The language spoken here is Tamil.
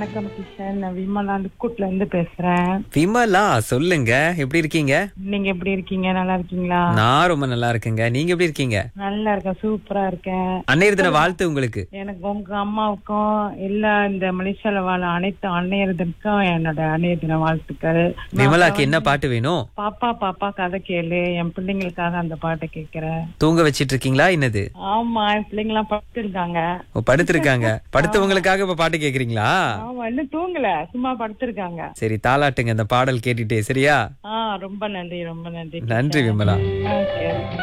வணக்கம் கிஷன் நான் விமலா லுக்கூட்ல இருந்து பேசுறேன் விமலா சொல்லுங்க எப்படி இருக்கீங்க நீங்க எப்படி இருக்கீங்க நல்லா இருக்கீங்களா நான் ரொம்ப நல்லா இருக்கேங்க நீங்க எப்படி இருக்கீங்க நல்லா இருக்கேன் சூப்பரா இருக்கேன் அன்னையர் தின வாழ்த்து உங்களுக்கு எனக்கு உங்க அம்மாவுக்கும் எல்லா இந்த மலேசியால வாழ அனைத்து அன்னையர்களுக்கும் என்னோட அன்னைய தின வாழ்த்துக்கள் விமலாக்கு என்ன பாட்டு வேணும் பாப்பா பாப்பா கதை கேளு என் பிள்ளைங்களுக்காக அந்த பாட்டை கேக்குறேன் தூங்க வச்சிட்டு இருக்கீங்களா என்னது ஆமா என் பிள்ளைங்க எல்லாம் படுத்திருக்காங்க ஓ, படுத்திருக்காங்க படுத்தவங்களுக்காக இப்ப பாட்டு கேக்குறீங்களா ஆமா இன்னும் தூங்கல சும்மா படுத்திருக்காங்க சரி தாலாட்டுங்க இந்த பாடல் கேட்டுட்டே சரியா ஆ ரொம்ப நன்றி ரொம்ப நன்றி நன்றி விமலா ஆ, சரி